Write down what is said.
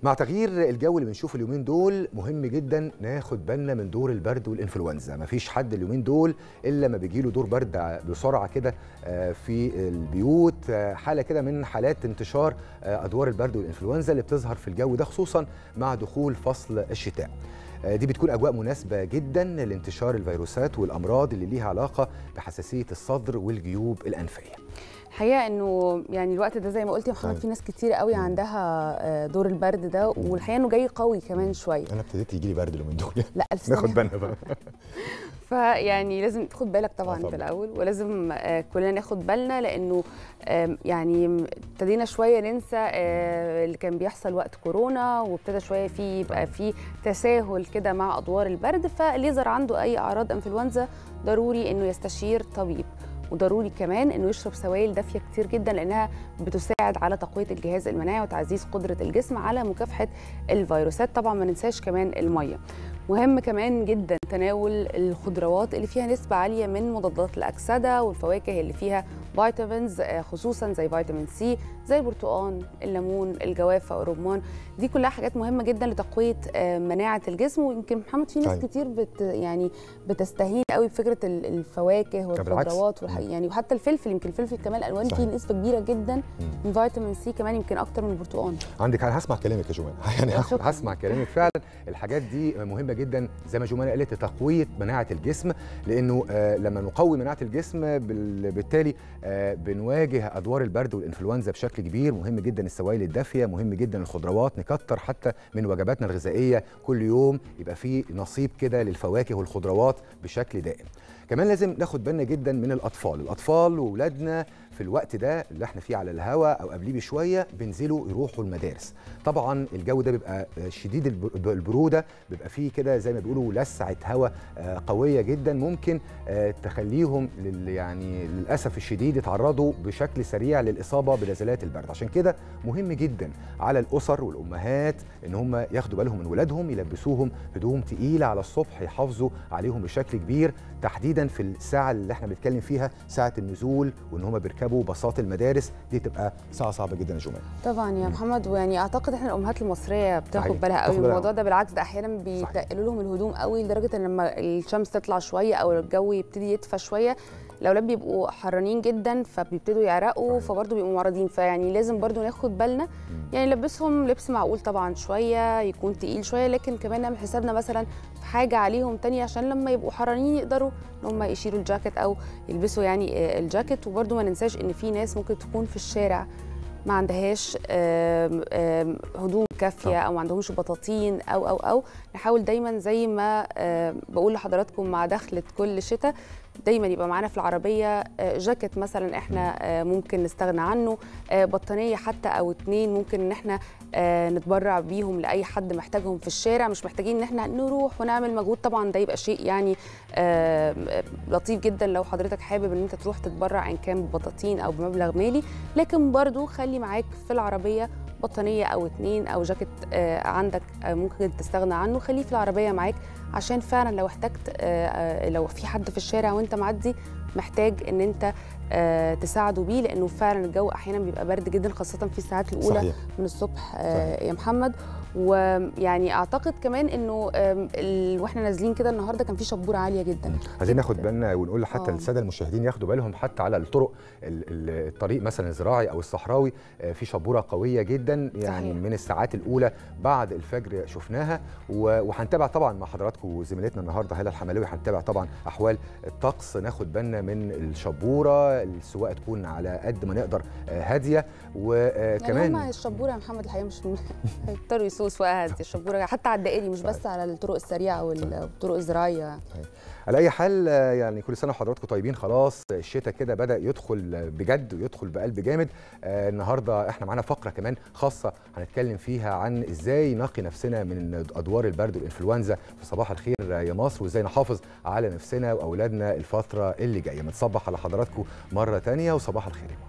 مع تغيير الجو اللي بنشوفه اليومين دول مهم جدا ناخد بالنا من دور البرد والانفلونزا مفيش حد اليومين دول الا ما بيجيله دور برد بسرعه كده آه، في البيوت آه، حاله كده من حالات انتشار آه، ادوار البرد والانفلونزا اللي بتظهر في الجو ده خصوصا مع دخول فصل الشتاء آه، دي بتكون اجواء مناسبه جدا لانتشار الفيروسات والامراض اللي ليها علاقه بحساسيه الصدر والجيوب الانفيه الحقيقه انه يعني الوقت ده زي ما قلت يا محمد طيب. في ناس كتير قوي عندها آه، دور البرد ده والحقيقه انه جاي قوي كمان شويه انا ابتديت يجي لي برد اليومين دول لا ألف ناخد سلامة. بالنا بقى فيعني لازم تاخد بالك طبعا آه طبعاً. في الاول ولازم آه، كلنا ناخد بالنا لانه آم، يعني ابتدينا شويه ننسى آه، اللي كان بيحصل وقت كورونا وابتدى شويه في يبقى في تساهل كده مع ادوار البرد فاللي يظهر عنده اي اعراض انفلونزا ضروري انه يستشير طبيب وضروري كمان انه يشرب سوائل دافيه كتير جدا لانها بتساعد على تقويه الجهاز المناعي وتعزيز قدره الجسم على مكافحه الفيروسات طبعا ما ننساش كمان الميه مهم كمان جدا تناول الخضروات اللي فيها نسبة عالية من مضادات الأكسدة والفواكه اللي فيها فيتامينز آه، خصوصا زي فيتامين سي زي البرتقال الليمون الجوافة والرمان دي كلها حاجات مهمة جدا لتقوية آه، مناعة الجسم ويمكن محمد في ناس طيب. كتير بت يعني بتستهين قوي بفكرة ال- الفواكه بالعكس. والخضروات والح... يعني وحتى الفلفل يمكن الفلفل كمان الألوان فيه صحيح. نسبة كبيرة جدا من فيتامين سي كمان يمكن أكتر من البرتقال عندك انا هسمع كلامك يا جمان يعني شكراً. هسمع كلامك فعلا الحاجات دي مهمه جدا زي ما جمان قالت لتقويه مناعه الجسم لانه آه لما نقوي مناعه الجسم بال- بالتالي آه بنواجه ادوار البرد والانفلونزا بشكل كبير مهم جدا السوائل الدافيه مهم جدا الخضروات نكتر حتى من وجباتنا الغذائيه كل يوم يبقى في نصيب كده للفواكه والخضروات بشكل دائم كمان لازم ناخد بالنا جدا من الاطفال الاطفال واولادنا في الوقت ده اللي احنا فيه على الهواء او قبليه بشويه بينزلوا يروحوا المدارس طبعا الجو ده بيبقى شديد الب- البروده بيبقى فيه كده زي ما بيقولوا لسعه هواء آه، قويه جدا ممكن آه، تخليهم لل يعني للاسف الشديد يتعرضوا بشكل سريع للاصابه بنزلات البرد عشان كده مهم جدا على الاسر والامهات ان هم ياخدوا بالهم من ولادهم يلبسوهم هدوم تقيله على الصبح يحافظوا عليهم بشكل كبير تحديدا في الساعه اللي احنا بنتكلم فيها ساعه النزول وان هم بيركبوا باصات المدارس دي تبقى ساعه صعبه جدا يا جمال طبعا يا محمد ويعني اعتقد احنا الامهات المصريه بتاخد صحيح. بالها قوي بتاخد من بالها. الموضوع ده بالعكس ده احيانا بيتقلوا لهم الهدوم قوي لدرجه ان لما الشمس تطلع شويه او الجو يبتدي يدفى شويه الاولاد بيبقوا حرانين جدا فبيبتدوا يعرقوا صحيح. فبرضه بيبقوا معرضين فيعني لازم برضه ناخد بالنا يعني نلبسهم لبس معقول طبعا شويه يكون تقيل شويه لكن كمان نعمل حسابنا مثلا في حاجه عليهم تانية عشان لما يبقوا حرانين يقدروا ان هم يشيلوا الجاكيت او يلبسوا يعني آه، الجاكيت وبرضه ما ننساش ان في ناس ممكن تكون في الشارع ما عندهاش آم، آم، هدوم كافيه طبعا. او ما عندهمش بطاطين او او او نحاول دايما زي ما آم، بقول لحضراتكم مع دخلة كل شتاء دايما يبقى معانا في العربيه آه، جاكيت مثلا احنا آه، ممكن نستغنى عنه آه، بطانيه حتى او اتنين ممكن ان احنا آه، نتبرع بيهم لاي حد محتاجهم في الشارع مش محتاجين ان احنا نروح ونعمل مجهود طبعا ده يبقى شيء يعني آه، آه، لطيف جدا لو حضرتك حابب ان انت تروح تتبرع ان كان ببطاطين او بمبلغ مالي لكن برضو خلي معاك في العربيه بطانيه او اتنين او جاكيت آه، عندك آه، ممكن تستغنى عنه خليه في العربيه معاك عشان فعلا لو احتجت آه، آه، لو في حد في الشارع وانت معدي محتاج ان انت آه، تساعده بيه لانه فعلا الجو احيانا بيبقى برد جدا خاصه في الساعات الاولى صحيح من الصبح آه، يا محمد ويعني اعتقد كمان انه آم، ال- واحنا نازلين كده النهارده كان في شبوره عاليه جدا عايزين ناخد جداً. بالنا ونقول حتى آه. للساده المشاهدين ياخدوا بالهم حتى على الطرق ال- ال- الطريق مثلا الزراعي او الصحراوي آه، في شبوره قويه جدا يعني صحيح. من الساعات الاولى بعد الفجر شفناها و- وهنتابع طبعا مع حضراتكم زميلتنا النهارده هلا الحملاوي هنتابع طبعا احوال الطقس ناخد بالنا من الشبوره السواقه تكون على قد ما نقدر آه، هاديه يعني وكمان هم الشبوره يا محمد الحقيقه مش هيضطروا يسوقوا سواقه هاديه الشبوره حتى على الدائري مش بس على الطرق السريعه والطرق الزراعيه على اي حال آه، يعني كل سنه وحضراتكم طيبين خلاص الشتاء كده بدا يدخل بجد ويدخل بقلب جامد آه، النهارده احنا معانا فقره كمان خاصه هنتكلم فيها عن ازاي نقي نفسنا من ادوار البرد والانفلونزا في صباح الخير يا مصر وازاي نحافظ على نفسنا واولادنا الفتره اللي جايه متصبح على حضراتكم مره تانية وصباح الخير يا مصر